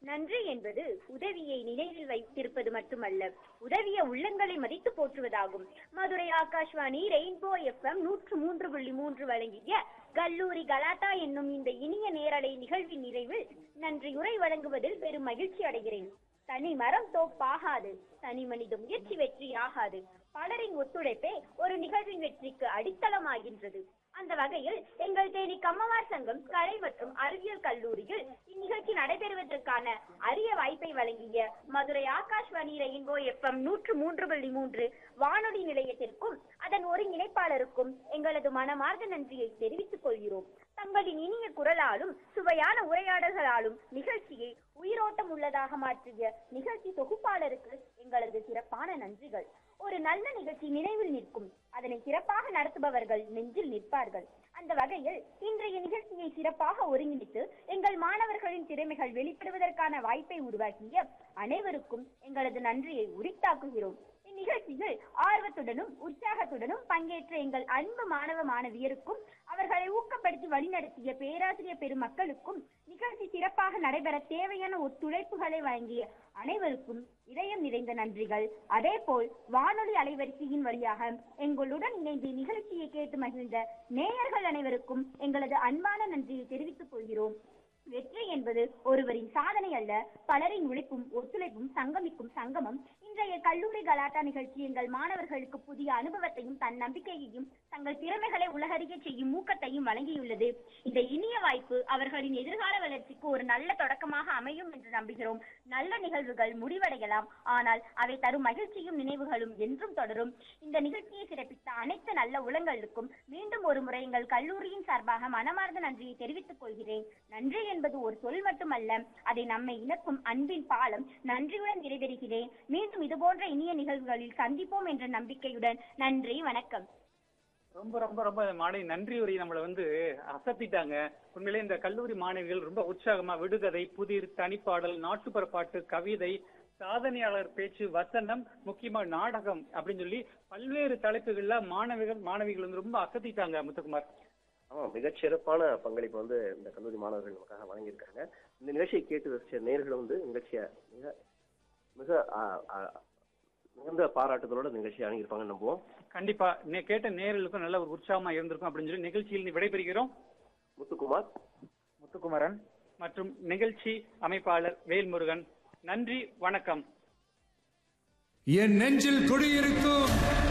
நன்றி என்பது உதவியை நினைவில் வைத்திருப்பது மட்டுமல்ல உதவிய உள்ளங்களை மதித்து போற்றுவதாகும் மதுரை ஆகாஷ்வாணி ரெயின்போ எஃப்எம் நூற்று மூன்று புள்ளி மூன்று வழங்கிய கல்லூரி கலாட்டா என்னும் இந்த இனிய நேரலை நிகழ்வின் நிறைவில் நன்றியுரை வழங்குவதில் பெரும் மகிழ்ச்சி அடைகிறேன் தனி மரம் தோப்பாகாது தனி மனித முயற்சி வெற்றியாகாது பலரின் ஒத்துழைப்பே ஒரு நிகழ்வின் வெற்றிக்கு அடித்தளமாகின்றது அந்த வகையில் எங்கள் தேனி கம்மவார் சங்கம் கலை மற்றும் அறிவியல் கல்லூரியில் இந்நிகழ்ச்சி நடைபெறுவதற்கான அரிய வாய்ப்பை வழங்கிய மதுரை ஆகாஷ்வாணி ரெயின்போ எஃப்எம் நூற்று மூன்று புள்ளி மூன்று வானொலி நிலையத்திற்கும் அதன் ஒருங்கிணைப்பாளருக்கும் எங்களது மனமார்ந்த நன்றியை தெரிவித்துக் கொள்கிறோம் தங்களின் இனிய குரலாலும் சுவையான உரையாடல்களாலும் நிகழ்ச்சியை உயிரோட்டம் உள்ளதாக மாற்றிய நிகழ்ச்சி தொகுப்பாளருக்கு எங்களது சிறப்பான நன்றிகள் ஒரு நல்ல நிகழ்ச்சி நினைவில் நிற்கும் அதனை சிறப்பாக நடத்துபவர்கள் நெஞ்சில் நிற்பார்கள் அந்த வகையில் இன்றைய நிகழ்ச்சியை சிறப்பாக ஒருங்கிணைத்து எங்கள் மாணவர்களின் திறமைகள் வெளிப்படுவதற்கான வாய்ப்பை உருவாக்கிய அனைவருக்கும் எங்களது நன்றியை உரித்தாக்குகிறோம் இந்நிகழ்ச்சியில் ஆர்வத்துடனும் உற்சாகத்துடனும் பங்கேற்ற எங்கள் அன்பு மாணவ மாணவியருக்கும் அவர்களை ஊக்கப்படுத்தி வழிநடத்திய பேராசிரியர் பெருமக்களுக்கும் நிகழ்ச்சி சிறப்பாக நடைபெற தேவையான ஒத்துழைப்புகளை வழங்கிய அனைவருக்கும் இதயம் நிறைந்த நன்றிகள் அதேபோல் வானொலி அலைவரிசையின் வழியாக எங்களுடன் இணைந்து நிகழ்ச்சியை கேட்டு மகிழ்ந்த நேயர்கள் அனைவருக்கும் எங்களது அன்பான நன்றியை தெரிவித்துக் கொள்கிறோம் வெற்றி என்பது ஒருவரின் சாதனை அல்ல பலரின் உழைப்பும் ஒத்துழைப்பும் சங்கமிக்கும் சங்கமம் இன்றைய கல்லூரி கலாட்டா நிகழ்ச்சி எங்கள் மாணவர்களுக்கு புதிய அனுபவத்தையும் தன் நம்பிக்கையையும் தங்கள் திறமைகளை உலகறிய செய்யும் ஊக்கத்தையும் வழங்கியுள்ளது இந்த இனிய வாய்ப்பு அவர்களின் எதிர்கால வளர்ச்சிக்கு ஒரு நல்ல தொடக்கமாக அமையும் என்று நம்புகிறோம் நல்ல நிகழ்வுகள் முடிவடையலாம் ஆனால் அவை தரும் மகிழ்ச்சியும் நினைவுகளும் என்றும் தொடரும் இந்த நிகழ்ச்சியை சிறப்பித்த அனைத்து நல்ல உளங்களுக்கும் மீண்டும் ஒரு முறை எங்கள் கல்லூரியின் சார்பாக மனமார்ந்த நன்றியை தெரிவித்துக் கொள்கிறேன் நன்றி என்பது ஒரு சொல் மட்டுமல்ல அதை நம்மை இணைக்கும் அன்பின் பாலம் நன்றியுடன் நிறைவேறுகிறேன் மீண்டும் இதுபோன்ற இனிய நிகழ்வுகளில் சந்திப்போம் என்ற நம்பிக்கையுடன் நன்றி வணக்கம் ரொம்ப ரொம்ப ரொம்ப மாணவி நன்றி உரை நம்மளை வந்து அசத்திட்டாங்க உண்மையிலே இந்த கல்லூரி மாணவிகள் ரொம்ப உற்சாகமா விடுகதை புதிர் தனிப்பாடல் நாட்டுப்புற பாட்டு கவிதை சாதனையாளர் பேச்சு வசனம் முக்கியமா நாடகம் அப்படின்னு சொல்லி பல்வேறு தலைப்புகள்ல மாணவிகள் மாணவிகள் வந்து ரொம்ப அசத்திட்டாங்க முத்துக்குமார் ஆமா மிகச் சிறப்பான பங்களிப்பு வந்து இந்த கல்லூரி மாணவர்கள் நமக்காக வழங்கியிருக்காங்க இந்த நிகழ்ச்சியை கேட்டு ரசிச்ச நேர்கள் வந்து நிகழ்ச்சியை மிக மிக ஆ, ஆ, மிகுந்த பாராட்டுதலோட இந்த நிகழ்ச்சியை அணுகியிருப்பாங்கன்னு நம்புவோம் கண்டிப்பா நே- கேட்ட நேர்களுக்கும் நல்ல ஒரு உற்சாகமா இருந்திருக்கும் அப்படின்னு சொல்லி நிகழ்ச்சியில் விடைபெறுகிறோம் முத்துக்குமார் முத்துக்குமரன் மற்றும் நிகழ்ச்சி அமைப்பாளர் வேல்முருகன் நன்றி வணக்கம் என் நெஞ்சில் குடியிருக்கும்